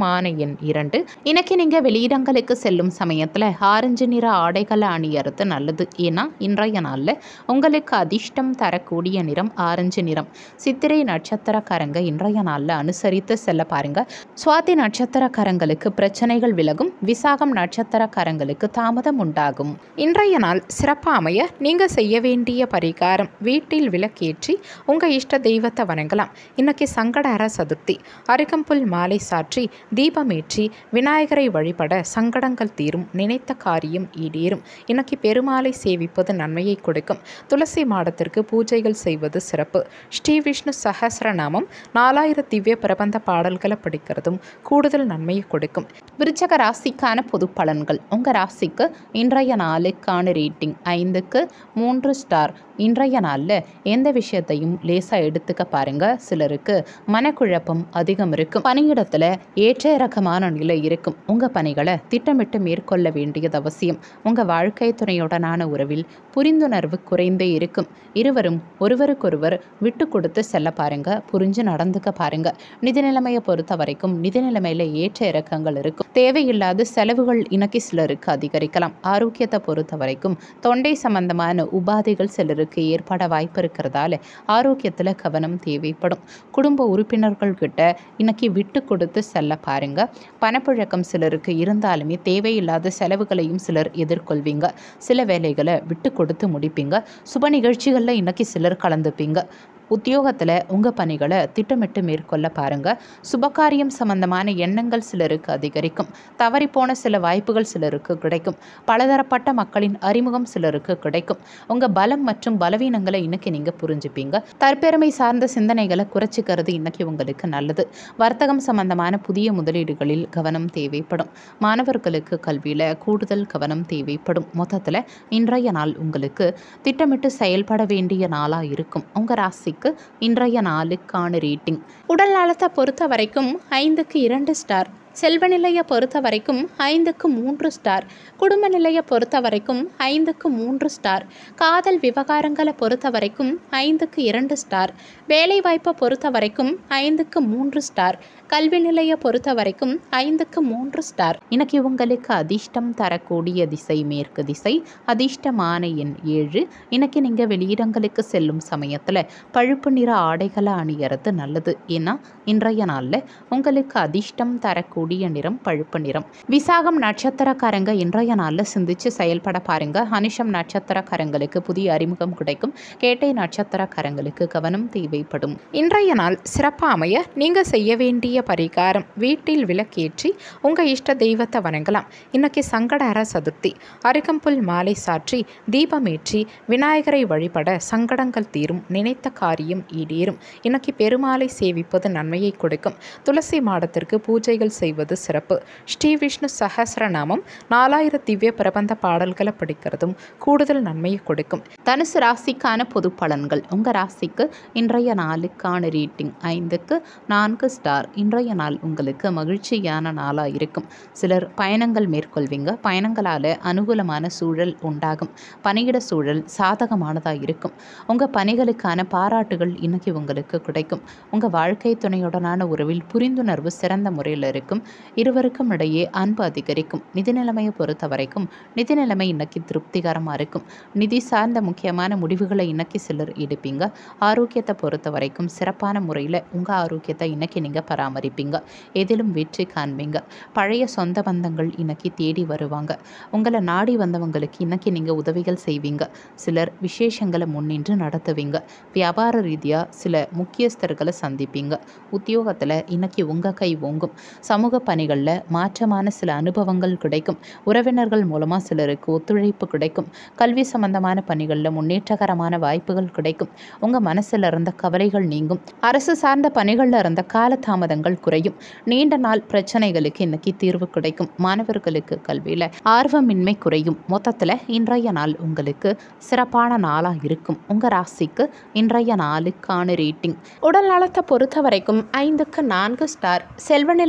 எண் இரண்டு இன்னைக்கு நீங்கள் வெளியிடங்களுக்கு செல்லும் சமயத்தில் ஆரஞ்சு நிற ஆடைகளை அணியறது நல்லது ஏன்னா இன்றைய நாளில் உங்களுக்கு அதிர்ஷ்டம் தரக்கூடிய நிறம் ஆரஞ்சு நிறம் சித்திரை நட்சத்திரக்காரங்க இன்றைய நாளில் அனுசரித்து செல்ல பாருங்க சுவாதி நட்சத்திரக்காரங்களுக்கு பிரச்சனைகள் விலகும் விசாகம் நட்சத்திரக்காரங்களுக்கு தாமதம் உண்டாகும் இன்றைய நாள் சிறப்பாக அமைய நீங்கள் செய்ய வேண்டிய பரிகாரம் வீட்டில் விளக்கேற்றி உங்கள் இஷ்ட தெய்வத்தை வணங்கலாம் இன்னைக்கு சங்கடஹர சதுர்த்தி அருகம்புல் மாலை சாற்றி தீபமேற்றி விநாயகரை வழிபட சங்கடங்கள் தீரும் நினைத்த காரியம் ஈடேறும் இன்னைக்கு பெருமாளை சேவிப்பது நன்மையை கொடுக்கும் துளசி மாடத்திற்கு பூஜைகள் செய்வது சிறப்பு ஸ்ரீ விஷ்ணு சஹஸ்ரநாமம் நாலாயிரம் திவ்ய பிரபந்த பாடல்களை படிக்கிறதும் கூடுதல் நன்மையை கொடுக்கும் விருச்சக ராசிக்கான பொது பலன்கள் உங்கள் ராசிக்கு இன்றைய நாளுக்கான ரேட்டிங் ஐந்துக்கு மூன்று ஸ்டார் இன்றைய நாளில் எந்த விஷயத்தையும் லேசாக எடுத்துக்க பாருங்க சிலருக்கு மனக்குழப்பம் அதிகம் இருக்கும் பணியிடத்தில் ஏற்ற இறக்கமான நிலை இருக்கும் உங்கள் பணிகளை திட்டமிட்டு மேற்கொள்ள வேண்டியது அவசியம் உங்கள் வாழ்க்கை துணையுடனான உறவில் புரிந்துணர்வு குறைந்தே இருக்கும் இருவரும் ஒருவருக்கொருவர் விட்டு கொடுத்து செல்ல பாருங்க புரிஞ்சு நடந்துக்க பாருங்க நிதி நிலைமையை பொறுத்த வரைக்கும் நிதி நிலைமையில ஏற்ற இறக்கங்கள் இருக்கும் தேவையில்லாத செலவுகள் இன்னைக்கு சிலருக்கு அதிகரிக்கலாம் ஆரோக்கியத்தை பொறுத்த வரைக்கும் தொண்டை சம்பந்தமான உபாதைகள் சிலருக்கு ஏற்பட வாய்ப்பு இருக்கிறதால ஆரோக்கியத்தில் கவனம் தேவைப்படும் குடும்ப உறுப்பினர்கள் கிட்ட இன்னைக்கு விட்டு கொடுத்து செல்ல பாருங்க பணப்புழக்கம் சிலருக்கு இருந்தாலுமே தேவையில்லாத செலவுகளையும் சிலர் எதிர்கொள்வீங்க சில வேலைகளை விட்டு கொடுத்து முடிப்பீங்க சுப நிகழ்ச்சிகளில் இன்னைக்கு சிலர் கலந்துப்பீங்க உத்தியோகத்தில் உங்கள் பணிகளை திட்டமிட்டு மேற்கொள்ள பாருங்கள் சுபகாரியம் சம்பந்தமான எண்ணங்கள் சிலருக்கு அதிகரிக்கும் தவறிப்போன சில வாய்ப்புகள் சிலருக்கு கிடைக்கும் பலதரப்பட்ட மக்களின் அறிமுகம் சிலருக்கு கிடைக்கும் உங்கள் பலம் மற்றும் பலவீனங்களை இன்னைக்கு நீங்கள் புரிஞ்சுப்பீங்க தற்பெருமை சார்ந்த சிந்தனைகளை குறைச்சிக்கிறது இன்னைக்கு உங்களுக்கு நல்லது வர்த்தகம் சம்பந்தமான புதிய முதலீடுகளில் கவனம் தேவைப்படும் மாணவர்களுக்கு கல்வியில் கூடுதல் கவனம் தேவைப்படும் மொத்தத்தில் இன்றைய நாள் உங்களுக்கு திட்டமிட்டு செயல்பட வேண்டிய நாளாக இருக்கும் உங்கள் ராசிக்கு இன்றைய நாளுக்கான ரேட்டிங் உடல் நலத்தை பொறுத்த வரைக்கும் ஐந்துக்கு இரண்டு ஸ்டார் செல்வ நிலையை பொறுத்த வரைக்கும் ஐந்துக்கு மூன்று ஸ்டார் குடும்ப நிலையை பொறுத்த வரைக்கும் ஐந்துக்கு மூன்று ஸ்டார் காதல் விவகாரங்களை பொறுத்த வரைக்கும் ஐந்துக்கு இரண்டு ஸ்டார் வேலைவாய்ப்பை பொறுத்த வரைக்கும் ஐந்துக்கு மூன்று ஸ்டார் கல்வி நிலையை பொறுத்த வரைக்கும் ஐந்துக்கு மூன்று ஸ்டார் இன்னைக்கு உங்களுக்கு அதிர்ஷ்டம் தரக்கூடிய திசை மேற்கு திசை அதிர்ஷ்டமான எண் ஏழு இன்னைக்கு நீங்கள் வெளியிடங்களுக்கு செல்லும் சமயத்தில் பழுப்பு நிற ஆடைகளை அணியறது நல்லது ஏன்னா இன்றைய நாளில் உங்களுக்கு அதிர்ஷ்டம் தரக்கூடிய நிறம் பழுப்பு நிறம் விசாகம் நட்சத்திரக்காரங்க இன்றைய நாளில் சிந்திச்சு செயல்பட பாருங்க அனிஷம் நட்சத்திரக்காரங்களுக்கு புதிய அறிமுகம் கிடைக்கும் கேட்டை நட்சத்திரக்காரங்களுக்கு கவனம் தேவைப்படும் இன்றைய நாள் சிறப்பாக அமைய நீங்கள் செய்ய வேண்டிய பரிகாரம் வீட்டில் விளக்கேற்றி உங்கள் இஷ்ட தெய்வத்தை வணங்கலாம் இன்னைக்கு சங்கடஹர சதுர்த்தி அருகம்புல் மாலை சாற்றி தீபமேற்றி விநாயகரை வழிபட சங்கடங்கள் தீரும் நினைத்த காரியம் ஈடேறும் இன்னைக்கு பெருமாளை சேவிப்பது நன்மையை கொடுக்கும் துளசி மாடத்திற்கு பூஜைகள் செய்வது சிறப்பு ஸ்ரீ விஷ்ணு சஹஸ்ரநாமம் நாலாயிரம் திவ்ய பிரபந்த பாடல்களை படிக்கிறதும் கூடுதல் நன்மையை கொடுக்கும் தனுசு ராசிக்கான பொது பலன்கள் உங்கள் ராசிக்கு இன்றைய நாளுக்கான ரேட்டிங் ஐந்துக்கு நான்கு ஸ்டார் இன்றைய நாள் உங்களுக்கு மகிழ்ச்சியான நாளாக இருக்கும் சிலர் பயணங்கள் மேற்கொள்வீங்க பயணங்களால் அனுகூலமான சூழல் உண்டாகும் பணியிட சூழல் சாதகமானதாக இருக்கும் உங்கள் பணிகளுக்கான பாராட்டுகள் இன்னைக்கு உங்களுக்கு கிடைக்கும் உங்கள் வாழ்க்கை துணையுடனான உறவில் புரிந்துணர்வு சிறந்த முறையில் இருக்கும் இருவருக்கும் இடையே அன்பு அதிகரிக்கும் நிதி நிலைமையை பொறுத்த வரைக்கும் நிதி நிலைமை இன்னைக்கு திருப்திகரமாக இருக்கும் நிதி சார்ந்த முக்கியமான முடிவுகளை இன்னைக்கு சிலர் எடுப்பீங்க ஆரோக்கியத்தை பொறுத்த வரைக்கும் சிறப்பான முறையில் உங்கள் ஆரோக்கியத்தை இன்னைக்கு நீங்கள் பராமரிப்பீங்க எதிலும் வெற்றி காண்பீங்க பழைய சொந்த பந்தங்கள் இன்னைக்கு தேடி வருவாங்க உங்களை நாடி வந்தவங்களுக்கு இன்னைக்கு நீங்கள் உதவிகள் செய்வீங்க சிலர் விசேஷங்களை முன்னின்று நடத்துவீங்க வியாபார ரீதியாக சில முக்கியஸ்தர்களை சந்திப்பீங்க உத்தியோகத்தில் இன்னைக்கு உங்கள் கை ஓங்கும் சமூக பணிகளில் மாற்றமான சில அனுபவங்கள் கிடைக்கும் உறவினர்கள் மூலமாக சிலருக்கு ஒத்துழைப்பு கிடைக்கும் கல்வி சம்பந்தமான பணிகளில் முன்னேற்றகரமான வாய்ப்புகள் கிடைக்கும் உங்கள் மனசில் இருந்த கவலைகள் நீங்கும் அரசு சார்ந்த பணிகளில் இருந்த காலதாமதங்கள் குறையும் நீண்ட நாள் பிரச்சனைகளுக்கு இன்னைக்கு தீர்வு கிடைக்கும் மாணவர்களுக்கு கல்வியில் ஆர்வமின்மை குறையும் மொத்தத்தில் இன்றைய நாள் உங்களுக்கு சிறப்பான நாளாக இருக்கும் உங்கள் ராசிக்கு இன்றைய நாளுக்கான ரேட்டிங் உடல் நலத்தை பொறுத்த வரைக்கும் ஐந்துக்கு நான்கு ஸ்டார் செல்வ நிலையை பொறுத்த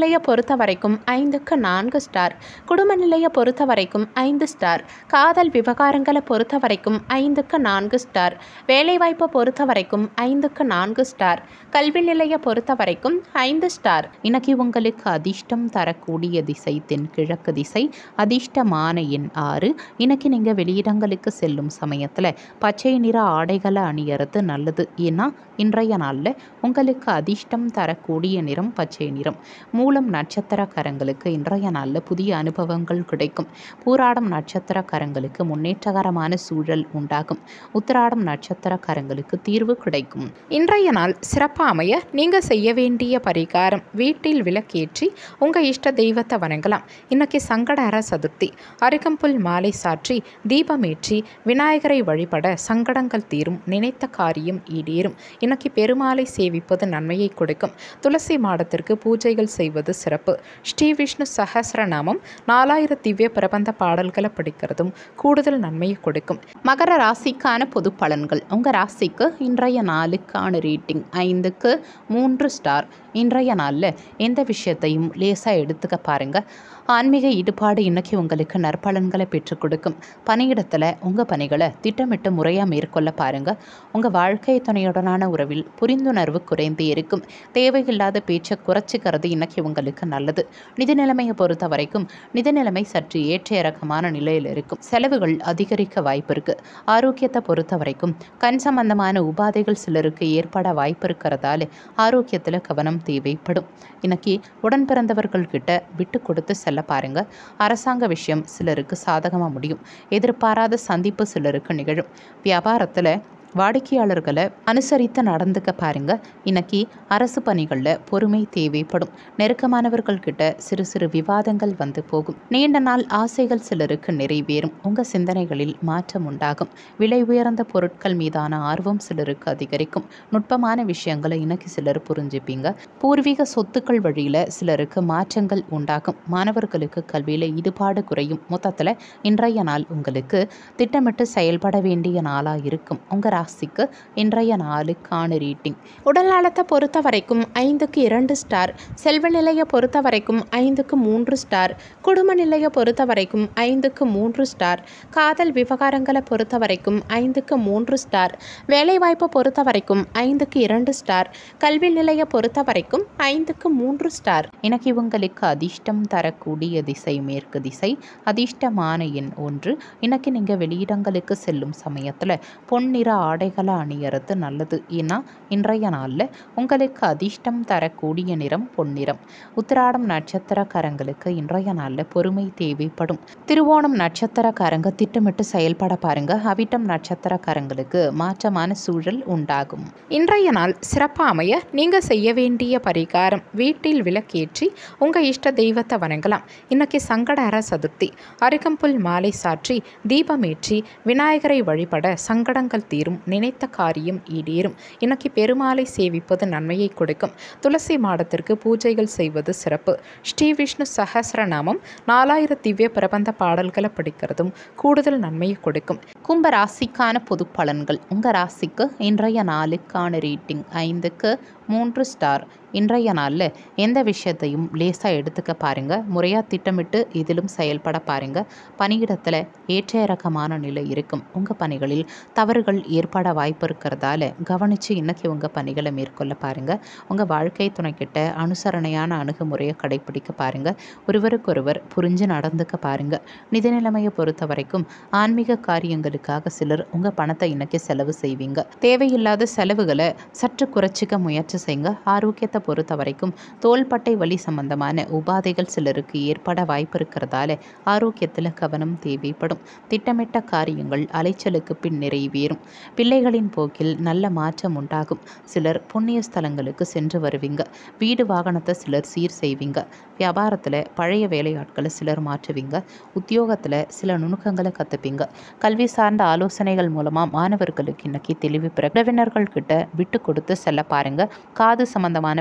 பொறுத்த வரைக்கும் ஐந்துக்கு நான்கு ஸ்டார் குடும்ப நிலையை பொறுத்த வரைக்கும் ஐந்து ஸ்டார் காதல் விவகாரங்களை பொறுத்த வரைக்கும் ஐந்துக்கு நான்கு ஸ்டார் வேலைவாய்ப்பை பொறுத்த வரைக்கும் ஐந்துக்கு நான்கு ஸ்டார் கல்வி நிலையை பொறுத்த வரைக்கும் ஐந்து ஸ்டார் இன்னைக்கு உங்களுக்கு அதிர்ஷ்டம் தரக்கூடிய திசை தென்கிழக்கு திசை அதிர்ஷ்டமான எண் ஆறு இன்னைக்கு நீங்கள் வெளியிடங்களுக்கு செல்லும் சமயத்தில் பச்சை நிற ஆடைகளை அணியறது நல்லது ஏன்னா இன்றைய நாளில் உங்களுக்கு அதிர்ஷ்டம் தரக்கூடிய நிறம் பச்சை நிறம் மூலம் நட்சத்திரக்காரங்களுக்கு இன்றைய நாளில் புதிய அனுபவங்கள் கிடைக்கும் பூராடம் நட்சத்திரக்காரங்களுக்கு முன்னேற்றகரமான சூழல் உண்டாகும் உத்திராடம் நட்சத்திரக்காரங்களுக்கு தீர்வு கிடைக்கும் இன்றைய நாள் சிறப்பாக அமைய நீங்கள் செய்ய வேண்டிய பரிகாரம் வீட்டில் விளக்கேற்றி உங்கள் இஷ்ட தெய்வத்தை வணங்கலாம் இன்னைக்கு சங்கடஹர சதுர்த்தி அருகம்புல் மாலை சாற்றி தீபமேற்றி விநாயகரை வழிபட சங்கடங்கள் தீரும் நினைத்த காரியம் ஈடேறும் இன்னைக்கு பெருமாளை சேவிப்பது நன்மையை கொடுக்கும் துளசி மாடத்திற்கு பூஜைகள் செய்வது சிறப்பு ஸ்ரீ விஷ்ணு சஹஸ்ரநாமம் நாலாயிரம் திவ்ய பிரபந்த பாடல்களை படிக்கிறதும் கூடுதல் நன்மையை கொடுக்கும் மகர ராசிக்கான பொது பலன்கள் உங்கள் ராசிக்கு இன்றைய நாளுக்கான ரேட்டிங் ஐந்துக்கு மூன்று ஸ்டார் இன்றைய நாளில் எந்த விஷயத்தையும் லேசாக எடுத்துக்க பாருங்கள் ஆன்மீக ஈடுபாடு இன்னைக்கு உங்களுக்கு நற்பலன்களை பெற்றுக் கொடுக்கும் பணியிடத்தில் உங்கள் பணிகளை திட்டமிட்டு முறையாக மேற்கொள்ள பாருங்கள் உங்கள் வாழ்க்கை துணையுடனான உறவில் புரிந்துணர்வு குறைந்து இருக்கும் தேவையில்லாத பேச்சை குறைச்சிக்கிறது இன்னைக்கு உங்களுக்கு நல்லது நிதி நிலைமையை பொறுத்த வரைக்கும் நிதி நிலைமை சற்று ஏற்ற இறக்கமான நிலையில் இருக்கும் செலவுகள் அதிகரிக்க வாய்ப்பு இருக்கு ஆரோக்கியத்தை பொறுத்த வரைக்கும் கண் சம்பந்தமான உபாதைகள் சிலருக்கு ஏற்பட வாய்ப்பு இருக்கிறதால ஆரோக்கியத்தில் கவனம் தேவைப்படும் இன்னைக்கு உடன் பிறந்தவர்கள் கிட்ட விட்டு கொடுத்து செல்ல பாருங்க அரசாங்க விஷயம் சிலருக்கு சாதகமாக முடியும் எதிர்பாராத சந்திப்பு சிலருக்கு நிகழும் வியாபாரத்தில் வாடிக்கையாளர்களை அனுசரித்து நடந்துக்க பாருங்க இன்னைக்கு அரசு பணிகளில் பொறுமை தேவைப்படும் நெருக்கமானவர்கள் கிட்ட சிறு சிறு விவாதங்கள் வந்து போகும் நீண்ட நாள் ஆசைகள் சிலருக்கு நிறைவேறும் உங்க சிந்தனைகளில் மாற்றம் உண்டாகும் விலை உயர்ந்த பொருட்கள் மீதான ஆர்வம் சிலருக்கு அதிகரிக்கும் நுட்பமான விஷயங்களை இன்னைக்கு சிலர் புரிஞ்சுப்பீங்க பூர்வீக சொத்துக்கள் வழியில சிலருக்கு மாற்றங்கள் உண்டாகும் மாணவர்களுக்கு கல்வியில ஈடுபாடு குறையும் மொத்தத்தில் இன்றைய நாள் உங்களுக்கு திட்டமிட்டு செயல்பட வேண்டிய நாளா இருக்கும் உங்க ராசிக்கு இன்றைய நாளுக்கான ரேட்டிங் உடல் நலத்தை பொறுத்த வரைக்கும் ஐந்துக்கு இரண்டு ஸ்டார் செல்வ நிலையை பொறுத்த வரைக்கும் ஐந்துக்கு மூன்று ஸ்டார் குடும்ப நிலையை பொறுத்த வரைக்கும் ஐந்துக்கு மூன்று ஸ்டார் காதல் விவகாரங்களை பொறுத்த வரைக்கும் ஐந்துக்கு மூன்று ஸ்டார் வேலைவாய்ப்பை பொறுத்த வரைக்கும் ஐந்துக்கு இரண்டு ஸ்டார் கல்வி நிலையை பொறுத்த வரைக்கும் ஐந்துக்கு மூன்று ஸ்டார் எனக்கு இவங்களுக்கு அதிர்ஷ்டம் தரக்கூடிய திசை மேற்கு திசை அதிர்ஷ்டமான எண் ஒன்று இன்னைக்கு நீங்கள் வெளியிடங்களுக்கு செல்லும் சமயத்தில் பொன்னிற ஆடைகளை அணியறது நல்லது ஏன்னா இன்றைய நாளில் உங்களுக்கு அதிர்ஷ்டம் தரக்கூடிய நிறம் பொன்னிறம் உத்திராடம் நட்சத்திரக்காரங்களுக்கு இன்றைய நாளில் பொறுமை தேவைப்படும் திருவோணம் நட்சத்திரக்காரங்க திட்டமிட்டு செயல்பட பாருங்க அவிட்டம் நட்சத்திரக்காரங்களுக்கு மாற்றமான சூழல் உண்டாகும் இன்றைய நாள் சிறப்பாக அமைய நீங்கள் செய்ய வேண்டிய பரிகாரம் வீட்டில் விளக்கேற்றி உங்கள் இஷ்ட தெய்வத்தை வணங்கலாம் இன்னைக்கு சங்கடஹர சதுர்த்தி அருகம்புல் மாலை சாற்றி தீபமேற்றி விநாயகரை வழிபட சங்கடங்கள் தீரும் நினைத்த காரியம் ஈடேறும் இன்னைக்கு பெருமாளை சேவிப்பது நன்மையை கொடுக்கும் துளசி மாடத்திற்கு பூஜைகள் செய்வது சிறப்பு ஸ்ரீ விஷ்ணு சஹஸ்ரநாமம் நாலாயிரம் திவ்ய பிரபந்த பாடல்களை படிக்கிறதும் கூடுதல் நன்மையை கொடுக்கும் கும்ப ராசிக்கான பொது பலன்கள் உங்கள் ராசிக்கு இன்றைய நாளுக்கான ரேட்டிங் ஐந்துக்கு மூன்று ஸ்டார் இன்றைய நாளில் எந்த விஷயத்தையும் லேசாக எடுத்துக்க பாருங்கள் முறையாக திட்டமிட்டு இதிலும் செயல்பட பாருங்கள் பணியிடத்தில் ஏற்ற இறக்கமான நிலை இருக்கும் உங்கள் பணிகளில் தவறுகள் ஏற்பட வாய்ப்பு இருக்கிறதால கவனித்து இன்னைக்கு உங்கள் பணிகளை மேற்கொள்ள பாருங்கள் உங்கள் வாழ்க்கை துணைக்கிட்ட அனுசரணையான அணுகுமுறையை கடைப்பிடிக்க பாருங்கள் ஒருவருக்கொருவர் புரிஞ்சு நடந்துக்க பாருங்கள் நிதி நிலைமையை பொறுத்த வரைக்கும் ஆன்மீக காரியங்களுக்காக சிலர் உங்கள் பணத்தை இன்னைக்கு செலவு செய்வீங்க தேவையில்லாத செலவுகளை சற்று குறைச்சிக்க முயற்சி செய்யுங்க ஆரோக்கியத்தை பொறுத்த வரைக்கும் தோள்பட்டை வலி சம்பந்தமான உபாதைகள் சிலருக்கு ஏற்பட வாய்ப்பு இருக்கிறதால ஆரோக்கியத்தில் கவனம் தேவைப்படும் திட்டமிட்ட காரியங்கள் அலைச்சலுக்கு பின் நிறைவேறும் பிள்ளைகளின் போக்கில் நல்ல மாற்றம் உண்டாகும் சிலர் புண்ணிய ஸ்தலங்களுக்கு சென்று வருவீங்க வீடு வாகனத்தை சிலர் சீர் செய்வீங்க வியாபாரத்தில் பழைய வேலையாட்களை சிலர் மாற்றுவீங்க உத்தியோகத்தில் சில நுணுக்கங்களை கற்றுப்பீங்க கல்வி சார்ந்த ஆலோசனைகள் மூலமாக மாணவர்களுக்கு இன்னைக்கு தெளிவு பிற உறவினர்கள் கிட்ட விட்டு கொடுத்து செல்ல பாருங்க காது சம்பந்தமான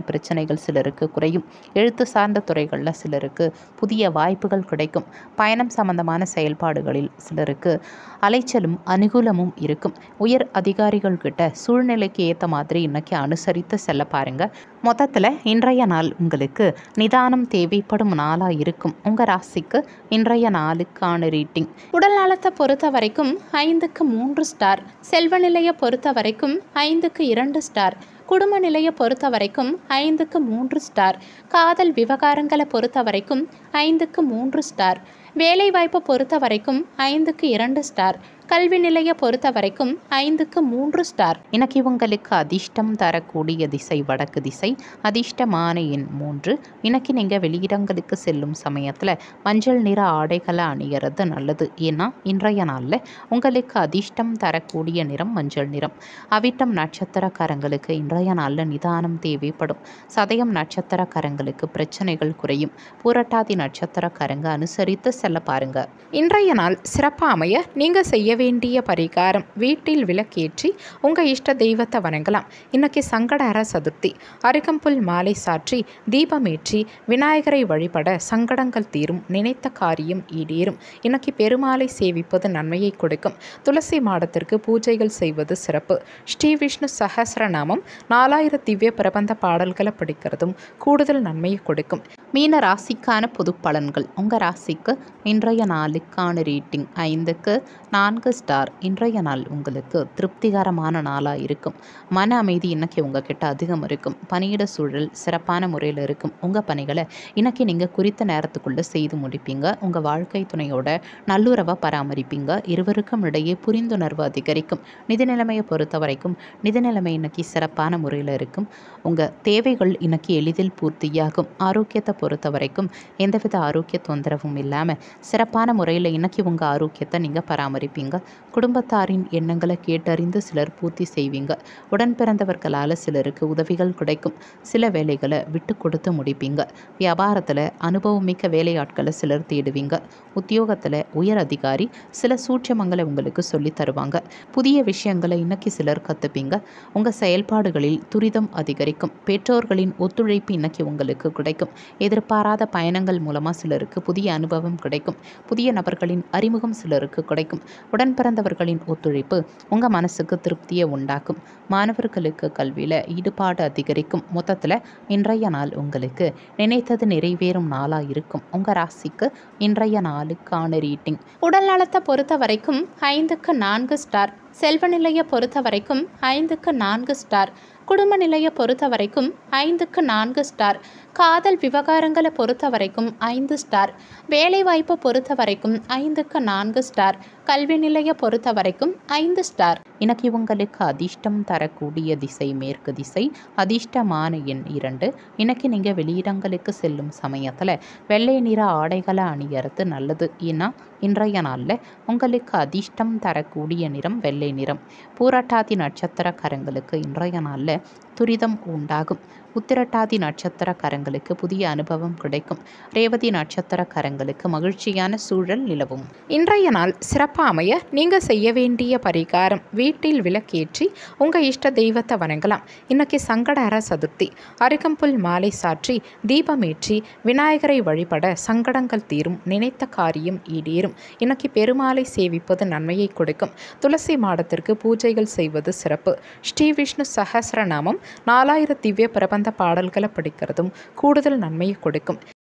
பிரச்சனைகள் சிலருக்கு குறையும் எழுத்து சார்ந்த துறைகளில் சிலருக்கு புதிய வாய்ப்புகள் கிடைக்கும் பயணம் சம்பந்தமான செயல்பாடுகளில் சிலருக்கு அலைச்சலும் அனுகூலமும் இருக்கும் உயர் அதிகாரிகள் கிட்ட சூழ்நிலைக்கு ஏற்ற மாதிரி இன்னைக்கு அனுசரித்து செல்ல பாருங்க மொத்தத்தில் இன்றைய நாள் உங்களுக்கு நிதானம் தேவைப்படும் நாளாக இருக்கும் உங்கள் ராசிக்கு இன்றைய நாளுக்கான ரீட்டிங் உடல் நலத்தை பொறுத்த வரைக்கும் ஐந்துக்கு மூன்று ஸ்டார் செல்வ நிலையை பொறுத்த வரைக்கும் ஐந்துக்கு இரண்டு ஸ்டார் குடும்ப நிலையை பொறுத்த வரைக்கும் ஐந்துக்கு மூன்று ஸ்டார் காதல் விவகாரங்களை பொறுத்த வரைக்கும் ஐந்துக்கு மூன்று ஸ்டார் வேலைவாய்ப்பை பொறுத்த வரைக்கும் ஐந்துக்கு இரண்டு ஸ்டார் கல்வி நிலையை பொறுத்த வரைக்கும் ஐந்துக்கு மூன்று ஸ்டார் இன்னைக்கு உங்களுக்கு அதிர்ஷ்டம் தரக்கூடிய திசை வடக்கு திசை அதிர்ஷ்டமான எண் மூன்று இன்னைக்கு நீங்கள் வெளியிடங்களுக்கு செல்லும் சமயத்தில் மஞ்சள் நிற ஆடைகளை அணிகிறது நல்லது ஏன்னா இன்றைய நாளில் உங்களுக்கு அதிர்ஷ்டம் தரக்கூடிய நிறம் மஞ்சள் நிறம் அவிட்டம் நட்சத்திரக்காரங்களுக்கு இன்றைய நாளில் நிதானம் தேவைப்படும் சதயம் நட்சத்திரக்காரங்களுக்கு பிரச்சனைகள் குறையும் பூரட்டாதி நட்சத்திரக்காரங்க அனுசரித்து செல்ல பாருங்க இன்றைய நாள் சிறப்பாக அமைய நீங்கள் செய்ய வேண்டிய பரிகாரம் வீட்டில் விளக்கேற்றி உங்கள் இஷ்ட தெய்வத்தை வணங்கலாம் இன்னைக்கு சங்கடஹர சதுர்த்தி அருகம்புல் மாலை சாற்றி தீபமேற்றி விநாயகரை வழிபட சங்கடங்கள் தீரும் நினைத்த காரியம் ஈடேறும் இன்னைக்கு பெருமாளை சேவிப்பது நன்மையை கொடுக்கும் துளசி மாடத்திற்கு பூஜைகள் செய்வது சிறப்பு ஸ்ரீ விஷ்ணு சஹஸ்ரநாமம் நாலாயிரம் திவ்ய பிரபந்த பாடல்களை படிக்கிறதும் கூடுதல் நன்மையை கொடுக்கும் மீன ராசிக்கான பொது பலன்கள் உங்கள் ராசிக்கு இன்றைய நாளுக்கான ரேட்டிங் ஐந்துக்கு நான்கு ஸ்டார் இன்றைய நாள் உங்களுக்கு திருப்திகரமான நாளாக இருக்கும் மன அமைதி இன்னைக்கு உங்ககிட்ட அதிகம் இருக்கும் பணியிட சூழல் சிறப்பான முறையில் இருக்கும் உங்கள் பணிகளை இன்னைக்கு நீங்கள் குறித்த நேரத்துக்குள்ளே செய்து முடிப்பீங்க உங்கள் வாழ்க்கை துணையோட நல்லுறவை பராமரிப்பீங்க இருவருக்கும் இடையே புரிந்துணர்வு அதிகரிக்கும் நிதி நிலைமையை பொறுத்த வரைக்கும் நிதி நிலைமை இன்னைக்கு சிறப்பான முறையில் இருக்கும் உங்கள் தேவைகள் இன்னைக்கு எளிதில் பூர்த்தியாகும் ஆரோக்கியத்தை பொறுத்த வரைக்கும் எந்தவித ஆரோக்கிய தொந்தரவும் இல்லாமல் சிறப்பான முறையில் இன்னைக்கு உங்கள் ஆரோக்கியத்தை நீங்கள் பராமரிப்பீங்க குடும்பத்தாரின் எண்ணங்களை கேட்டறிந்து சிலர் பூர்த்தி செய்வீங்க உடன் பிறந்தவர்களால் சிலருக்கு உதவிகள் கிடைக்கும் சில வேலைகளை விட்டு கொடுத்து முடிப்பீங்க வியாபாரத்தில் அனுபவமிக்க வேலையாட்களை சிலர் தேடுவீங்க உத்தியோகத்தில் உயர் அதிகாரி சில சூட்சமங்களை உங்களுக்கு சொல்லி தருவாங்க புதிய விஷயங்களை இன்னைக்கு சிலர் கற்றுப்பீங்க உங்கள் செயல்பாடுகளில் துரிதம் அதிகரிக்கும் பெற்றோர்களின் ஒத்துழைப்பு இன்னைக்கு உங்களுக்கு கிடைக்கும் எதிர்பாராத பயணங்கள் மூலமாக சிலருக்கு புதிய அனுபவம் கிடைக்கும் புதிய நபர்களின் அறிமுகம் சிலருக்கு கிடைக்கும் உடன் பிறந்தவர்களின் ஒத்துழைப்பு உங்கள் மனசுக்கு திருப்தியை உண்டாக்கும் மாணவர்களுக்கு கல்வியில் ஈடுபாடு அதிகரிக்கும் மொத்தத்தில் இன்றைய நாள் உங்களுக்கு நினைத்தது நிறைவேறும் நாளாக இருக்கும் உங்கள் ராசிக்கு இன்றைய நாளுக்கான ரீட்டிங் உடல் நலத்தை பொறுத்த வரைக்கும் ஐந்துக்கு நான்கு ஸ்டார் செல்வ நிலையை பொறுத்த வரைக்கும் ஐந்துக்கு நான்கு ஸ்டார் குடும்ப நிலையை பொறுத்த வரைக்கும் ஐந்துக்கு நான்கு ஸ்டார் காதல் விவகாரங்களை பொறுத்த வரைக்கும் ஐந்து ஸ்டார் வேலைவாய்ப்பை பொறுத்த வரைக்கும் ஐந்துக்கு நான்கு ஸ்டார் கல்வி நிலையை பொறுத்த வரைக்கும் ஐந்து ஸ்டார் இன்னைக்கு உங்களுக்கு அதிர்ஷ்டம் தரக்கூடிய திசை மேற்கு திசை அதிர்ஷ்டமான எண் இரண்டு இன்னைக்கு நீங்கள் வெளியிடங்களுக்கு செல்லும் சமயத்தில் வெள்ளை நிற ஆடைகளை அணியறது நல்லது ஏன்னா இன்றைய நாளில் உங்களுக்கு அதிர்ஷ்டம் தரக்கூடிய நிறம் வெள்ளை நிறம் பூரட்டாதி நட்சத்திரக்காரங்களுக்கு இன்றைய நாளில் துரிதம் உண்டாகும் உத்திரட்டாதி நட்சத்திரக்காரங்களுக்கு புதிய அனுபவம் கிடைக்கும் ரேவதி நட்சத்திரக்காரங்களுக்கு மகிழ்ச்சியான சூழல் நிலவும் இன்றைய நாள் சிறப்பாக அமைய நீங்கள் செய்ய வேண்டிய பரிகாரம் வீட்டில் விளக்கேற்றி உங்கள் இஷ்ட தெய்வத்தை வணங்கலாம் இன்னைக்கு சங்கடஹர சதுர்த்தி அருகம்புல் மாலை சாற்றி தீபமேற்றி விநாயகரை வழிபட சங்கடங்கள் தீரும் நினைத்த காரியம் ஈடேறும் இன்னைக்கு பெருமாளை சேவிப்பது நன்மையை கொடுக்கும் துளசி மாடத்திற்கு பூஜைகள் செய்வது சிறப்பு ஸ்ரீ விஷ்ணு சஹஸ்ரநாமம் நாலாயிரம் திவ்ய பிரபந்த பாடல்களை படிக்கிறதும் கூடுதல் நன்மையை கொடுக்கும்